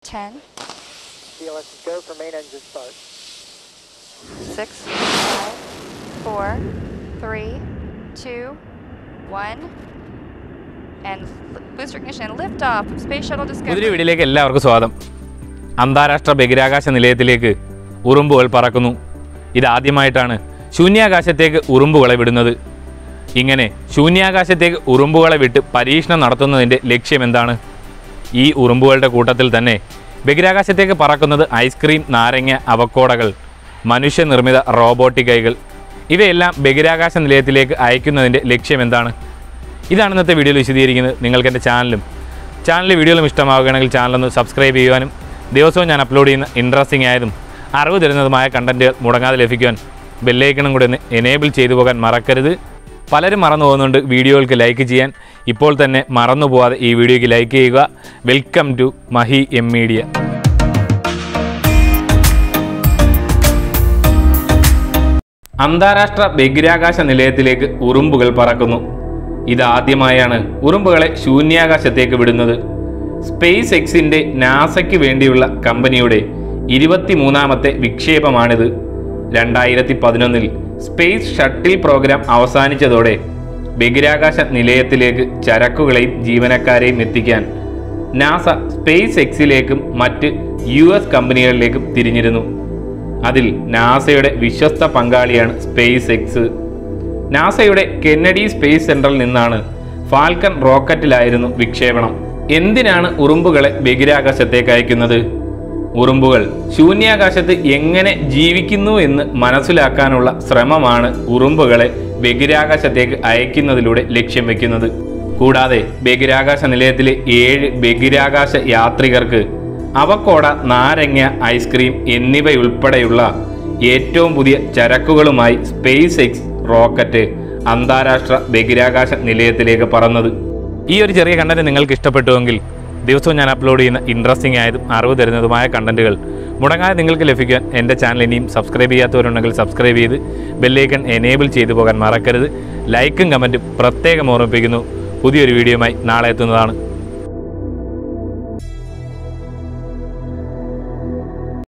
10, CLS is go for main engine start. 6, 5, 4, 3, 2, 1. And l- booster ignition, liftoff of Space Shuttle പുതിയ Discovery. വീഡിയോയിലേക്ക് എല്ലാവർക്കും സ്വാഗതം അന്താരാഷ്ട്ര ബഹിരാകാശ നിലയത്തിലേക്ക് ഉറുമ്പുകൾ പറക്കുന്നു ഇതാദ്യമായിട്ടാണ് ശൂന്യാകാശത്തേക്ക് ഉറുമ്പുകളെ വിടുന്നത് ഇങ്ങനെ ശൂന്യാകാശത്തേക്ക് ഉറുമ്പുകളെ വിട്ട് പരീക്ഷണം നടത്തുന്നതിൻ്റെ ലക്ഷ്യം എന്താണ് ഈ ഉറുമ്പുകളുടെ കൂട്ടത്തിൽ തന്നെ ബഹിരാകാശത്തേക്ക് പറക്കുന്നത് ഐസ്ക്രീം നാരങ്ങ അവക്കോടകൾ മനുഷ്യനിർമ്മിത റോബോട്ടിക് കൈകൾ ഇവയെല്ലാം ബഹിരാകാശ നിലയത്തിലേക്ക് അയക്കുന്നതിൻ്റെ ലക്ഷ്യം എന്താണ് ഇതാണ് ഇന്നത്തെ വീഡിയോയിൽ വിശദീകരിക്കുന്നത് നിങ്ങൾക്ക് എൻ്റെ ചാനലും ചാനലിലെ വീഡിയോകളും ഇഷ്ടമാവുകയാണെങ്കിൽ ചാനലൊന്ന് സബ്സ്ക്രൈബ് ചെയ്യുവാനും ദിവസവും ഞാൻ അപ്ലോഡ് ചെയ്യുന്ന ഇൻട്രസ്റ്റിംഗ് ആയതും അറിവ് തരുന്നതുമായ കണ്ടൻറ്റുകൾ മുടങ്ങാതെ ലഭിക്കുവാൻ ബെല്ലൈക്കണും കൂടെ ഒന്ന് എനേബിൾ ചെയ്തു പോകാൻ മറക്കരുത് പലരും മറന്നു പോകുന്നുണ്ട് വീഡിയോകൾക്ക് ലൈക്ക് ചെയ്യാൻ ഇപ്പോൾ തന്നെ മറന്നു പോവാതെ ഈ വീഡിയോയ്ക്ക് ലൈക്ക് ചെയ്യുക welcome to Mahi M media അന്താരാഷ്ട്ര ബഹിരാകാശ നിലയത്തിലേക്ക് ഉറുമ്പുകൾ പറക്കുന്നു ഇതാദ്യമായാണ് ഉറുമ്പുകളെ ശൂന്യാകാശത്തേക്ക് വിടുന്നത് സ്പേസ് എക്സിന്റെ നാസയ്ക്ക് വേണ്ടിയുള്ള കമ്പനിയുടെ ഇരുപത്തിമൂന്നാമത്തെ വിക്ഷേപമാണിത് രണ്ടായിരത്തി പതിനൊന്നിൽ സ്പേസ് ഷട്ടിൽ പ്രോഗ്രാം അവസാനിച്ചതോടെ ബഹിരാകാശ നിലയത്തിലേക്ക് ചരക്കുകളെയും ജീവനക്കാരെയും എത്തിക്കാൻ നാസ സ്പേസ് എക്സിലേക്കും മറ്റ് യു എസ് കമ്പനികളിലേക്കും തിരിഞ്ഞിരുന്നു അതിൽ നാസയുടെ വിശ്വസ്ത പങ്കാളിയാണ് സ്പേസ് എക്സ് നാസയുടെ കെന്നഡി സ്പേസ് സെന്ററിൽ നിന്നാണ് ഫാൽക്കൺ റോക്കറ്റിലായിരുന്നു വിക്ഷേപണം എന്തിനാണ് ഉറുമ്പുകളെ ബഹിരാകാശത്തേക്ക് അയക്കുന്നത് ഉറുമ്പുകൾ ശൂന്യാകാശത്ത് എങ്ങനെ ജീവിക്കുന്നു എന്ന് മനസ്സിലാക്കാനുള്ള ശ്രമമാണ് ഉറുമ്പുകളെ ബഹിരാകാശത്തേക്ക് അയക്കുന്നതിലൂടെ ലക്ഷ്യം വെക്കുന്നത് കൂടാതെ ബഹിരാകാശ നിലയത്തിലെ ഏഴ് ബഹിരാകാശ യാത്രികർക്ക് അവക്കോട നാരങ്ങ ഐസ്ക്രീം എന്നിവയുൾപ്പെടെയുള്ള ഏറ്റവും പുതിയ ചരക്കുകളുമായി സ്പേസ് എക്സ് റോക്കറ്റ് അന്താരാഷ്ട്ര ബഹിരാകാശ നിലയത്തിലേക്ക് പറന്നത് ഈ ഒരു ചെറിയ കണ്ടന്റ് നിങ്ങൾക്ക് ഇഷ്ടപ്പെട്ടുവെങ്കിൽ ദിവസവും ഞാൻ അപ്ലോഡ് ചെയ്യുന്ന ഇൻട്രസ്റ്റിംഗ് ആയതും അറിവ് തരുന്നതുമായ കണ്ടന്റുകൾ മുടങ്ങാതെ നിങ്ങൾക്ക് ലഭിക്കാൻ എൻ്റെ ചാനൽ ഇനിയും സബ്സ്ക്രൈബ് ചെയ്യാത്തവരുണ്ടെങ്കിൽ സബ്സ്ക്രൈബ് ചെയ്ത് ബെല്ലൈക്കൺ എനേബിൾ ചെയ്തു പോകാൻ മറക്കരുത് ലൈക്കും കമൻറ്റും പ്രത്യേകം ഓർമ്മിപ്പിക്കുന്നു പുതിയൊരു വീഡിയോയുമായി നാളെ എത്തുന്നതാണ്